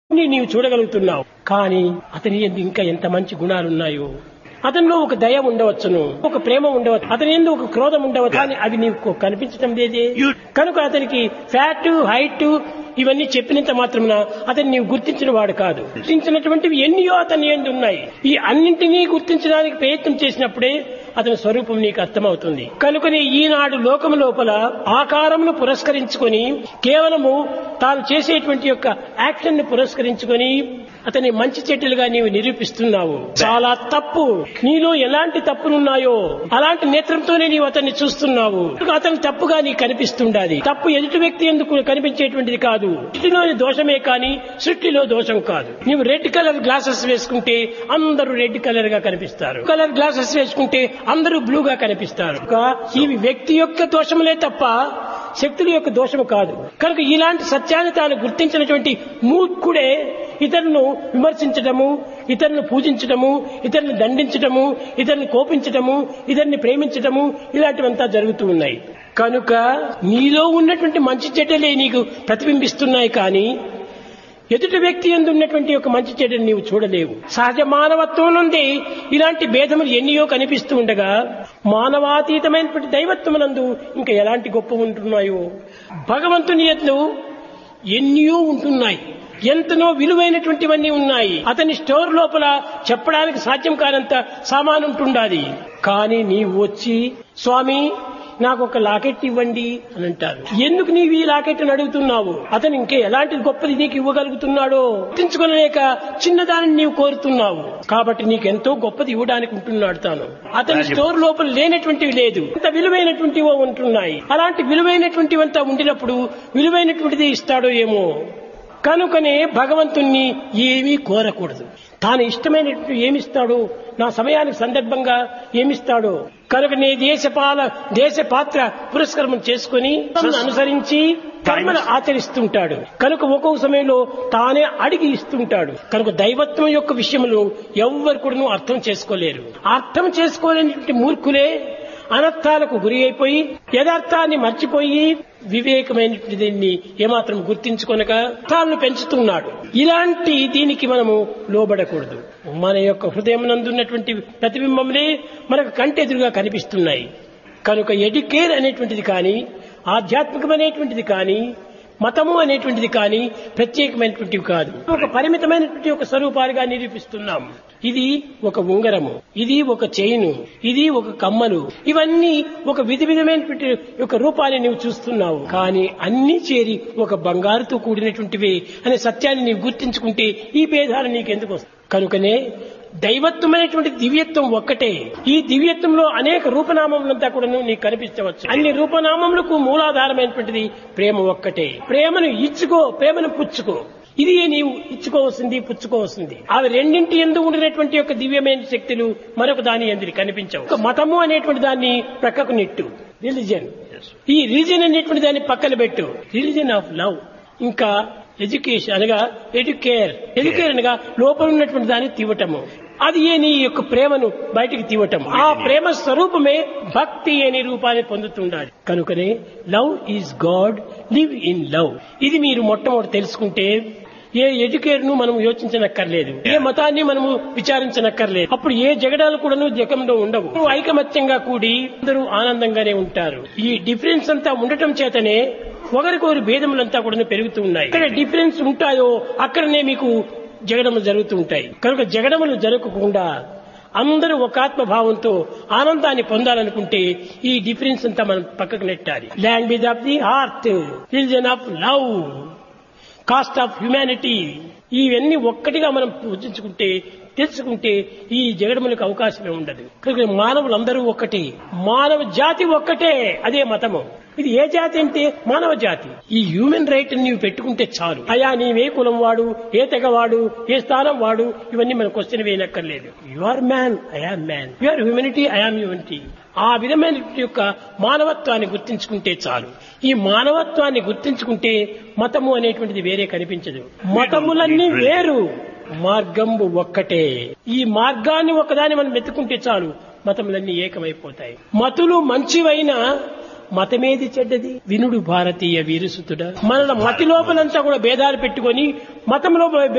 ని నీవు చూడగలుగుతున్నావు కానీ అతని యందు ఇంకా ఎంత మంచి గుణాలున్నాయో అతనిలో ఒక దయ ఉండవచ్చును ఒక ప్రేమ ఉండవచ్చు అతని ఎందు ఒక క్రోధం ఉండవచ్చు కానీ అవి నీకు కనిపించడం లేదే కనుక అతనికి ఫ్యాట్ హైట్ ఇవన్నీ చెప్పినంత మాత్రమున అతన్ని నీవు గుర్తించిన వాడు కాదు గుర్తించినటువంటివి ఎన్నో అతని ఎందు ఉన్నాయి ఈ అన్నింటినీ గుర్తించడానికి ప్రయత్నం చేసినప్పుడే అతని స్వరూపం నీకు అర్థమవుతుంది కనుకనే ఈనాడు లోకము లోపల ఆకారమును పురస్కరించుకొని కేవలము తాను చేసేటువంటి యొక్క యాక్షన్ ని పురస్కరించుకొని అతని మంచి చెట్టులుగా నీవు నిరూపిస్తున్నావు చాలా తప్పు నీలో ఎలాంటి తప్పులున్నాయో అలాంటి నేత్రంతోనే నీవు అతన్ని చూస్తున్నావు అతను తప్పుగా నీకు కనిపిస్తుండాలి తప్పు ఎదుటి వ్యక్తి ఎందుకు కనిపించేటువంటిది కాదు సృష్టిలోని దోషమే కానీ సృష్టిలో దోషం కాదు నీవు రెడ్ కలర్ గ్లాసెస్ వేసుకుంటే అందరూ రెడ్ కలర్ గా కనిపిస్తారు కలర్ గ్లాసెస్ వేసుకుంటే అందరూ బ్లూగా కనిపిస్తారు ఇవి వ్యక్తి యొక్క దోషములే తప్ప శక్తుల యొక్క దోషము కాదు కనుక ఇలాంటి సత్యాన్ని తాను గుర్తించినటువంటి మూర్ఖుడే ఇతరులను విమర్శించడము ఇతరులను పూజించడము ఇతరులను దండించడము ఇతరులను కోపించడము ఇతరుని ప్రేమించడము ఇలాంటివంతా జరుగుతూ ఉన్నాయి కనుక నీలో ఉన్నటువంటి మంచి చెడ్డలే నీకు ప్రతిబింబిస్తున్నాయి కానీ ఎదుటి వ్యక్తి ఎందు ఉన్నటువంటి ఒక మంచి చెడ్డని నీవు చూడలేవు సహజ మానవత్వం నుండి ఇలాంటి భేదములు ఎన్నియో కనిపిస్తూ ఉండగా మానవాతీతమైనటువంటి దైవత్వమునందు ఇంకా ఎలాంటి గొప్ప ఉంటున్నాయో భగవంతుని ఎందు ఎన్నో ఉంటున్నాయి ఎంతనో విలువైనటువంటివన్నీ ఉన్నాయి అతని స్టోర్ లోపల చెప్పడానికి సాధ్యం కానంత సామాను ఉంటుండాలి కానీ నీవు వచ్చి స్వామి నాకు ఒక లాకెట్ ఇవ్వండి అని అంటారు ఎందుకు నీవు ఈ లాకెట్ అడుగుతున్నావు అతను ఇంకే ఎలాంటి గొప్పది నీకు ఇవ్వగలుగుతున్నాడో గుర్తించుకోలేక చిన్నదానిని నీవు కోరుతున్నావు కాబట్టి నీకు ఎంతో గొప్పది ఇవ్వడానికి ఉంటున్నాడు తాను అతని స్టోర్ లోపల లేనటువంటివి లేదు ఇంత విలువైనటువంటివో ఉంటున్నాయి అలాంటి విలువైనటువంటివంతా ఉండినప్పుడు విలువైనటువంటిది ఇస్తాడో ఏమో కనుకనే భగవంతుణ్ణి ఏమీ కోరకూడదు తాను ఇష్టమైనట్టు ఏమిస్తాడో నా సమయానికి సందర్భంగా ఏమిస్తాడో కనుక నీ దేశపాల దేశ పాత్ర పురస్కరమం చేసుకుని అనుసరించి కర్మను ఆచరిస్తుంటాడు కనుక ఒక్కొక్క సమయంలో తానే అడిగి ఇస్తుంటాడు కనుక దైవత్వం యొక్క విషయంలో ఎవ్వరు కూడా అర్థం చేసుకోలేరు అర్థం చేసుకోలేనటువంటి మూర్ఖులే అనర్థాలకు గురి అయిపోయి యథార్థాన్ని మర్చిపోయి వివేకమైనటువంటి దీన్ని ఏమాత్రం గుర్తించుకొనక అర్థాలను పెంచుతున్నాడు ఇలాంటి దీనికి మనము లోబడకూడదు మన యొక్క హృదయం నందున్నటువంటి ప్రతిబింబములే మనకు కంటెదురుగా కనిపిస్తున్నాయి కనుక ఎడ్యుకేర్ అనేటువంటిది కానీ ఆధ్యాత్మికమైనటువంటిది కానీ మతము అనేటువంటిది కానీ ప్రత్యేకమైనటువంటివి కాదు ఒక పరిమితమైనటువంటి ఒక స్వరూపాలుగా నిరూపిస్తున్నాం ఇది ఒక ఉంగరము ఇది ఒక చైను ఇది ఒక కమ్మలు ఇవన్నీ ఒక విధి విధమైనటువంటి ఒక రూపాన్ని నీవు చూస్తున్నావు కానీ అన్ని చేరి ఒక బంగారుతో కూడినటువంటివే అనే సత్యాన్ని నీవు గుర్తించుకుంటే ఈ భేదాలు నీకెందుకు వస్తాయి కనుకనే దైవత్వమైనటువంటి దివ్యత్వం ఒక్కటే ఈ దివ్యత్వంలో అనేక రూపనామములంతా కూడా నీకు కనిపించవచ్చు అన్ని రూపనామములకు మూలాధారమైనటువంటిది ప్రేమ ఒక్కటే ప్రేమను ఇచ్చుకో ప్రేమను పుచ్చుకో ఇది నీవు ఇచ్చుకోవాల్సింది పుచ్చుకోవాల్సింది అవి రెండింటి ఎందు ఉండినటువంటి యొక్క దివ్యమైన శక్తులు మరొక దాని ఎందుకు కనిపించవు ఒక మతము అనేటువంటి దాన్ని ప్రక్కకు నెట్టు రిలిజన్ ఈ రిలిజన్ అనేటువంటి దాన్ని పక్కన పెట్టు రిలిజన్ ఆఫ్ లవ్ ఇంకా ఎడ్యుకేషన్ అనగా ఎడ్యుకేర్ ఎడ్యుకేర్ అనగా లోపల ఉన్నటువంటి దాన్ని తీవటము అది ఏ నీ యొక్క ప్రేమను బయటికి తీవటం ఆ ప్రేమ స్వరూపమే భక్తి అనే రూపాన్ని పొందుతుండాలి కనుకనే love is God live in love ఇది మీరు మొట్టమొదటి తెలుసుకుంటే ఏ ఎడ్యుకేర్ ను మనం యోచించనక్కర్లేదు ఏ మతాన్ని మనము విచారించనక్కర్లేదు అప్పుడు ఏ జగడాలు కూడాను జగంలో ఉండవు ఐకమత్యంగా కూడి అందరూ ఆనందంగానే ఉంటారు ఈ డిఫరెన్స్ అంతా ఉండటం చేతనే ఒకరికొకరి భేదములంతా కూడా పెరుగుతూ ఉన్నాయి ఇక్కడ డిఫరెన్స్ ఉంటాయో అక్కడనే మీకు జగడములు జరుగుతూ ఉంటాయి కనుక జగడములు జరగకుండా అందరూ ఒక ఆత్మభావంతో ఆనందాన్ని పొందాలనుకుంటే ఈ డిఫరెన్స్ అంతా మనం పక్కకు నెట్టాలి language of the heart religion of love caste of humanity ఇవన్నీ ఒక్కటిగా మనం పూజించుకుంటే తెలుసుకుంటే ఈ జగడములకు అవకాశమే ఉండదు కనుక మానవులందరూ ఒక్కటే మానవ జాతి ఒక్కటే అదే మతము ఇది ఏ జాతి అంటే మానవ జాతి ఈ హ్యూమన్ రైట్ నీవు పెట్టుకుంటే చాలు అయా నీవే కులం వాడు ఏ తెగవాడు ఏ స్థానం వాడు ఇవన్నీ మన క్వశ్చన్ వేయనక్కర్లేదు you are man I am man you are humanity I am humanity ఆ విధమైన యొక్క మానవత్వాన్ని గుర్తించుకుంటే చాలు ఈ మానవత్వాన్ని గుర్తించుకుంటే మతము అనేటువంటిది వేరే కనిపించదు మతములన్నీ వేరు మార్గంబు ఒక్కటే ఈ మార్గాన్ని ఒకదాన్ని మనం వెతుకుంటే చాలు మతములన్నీ ఏకమైపోతాయి మతులు మంచివైనా మతమేది చెడ్డది వినుడు భారతీయ వీరసుతుడ మన మతి లోపలంతా కూడా భేదాలు పెట్టుకొని మతం లోపల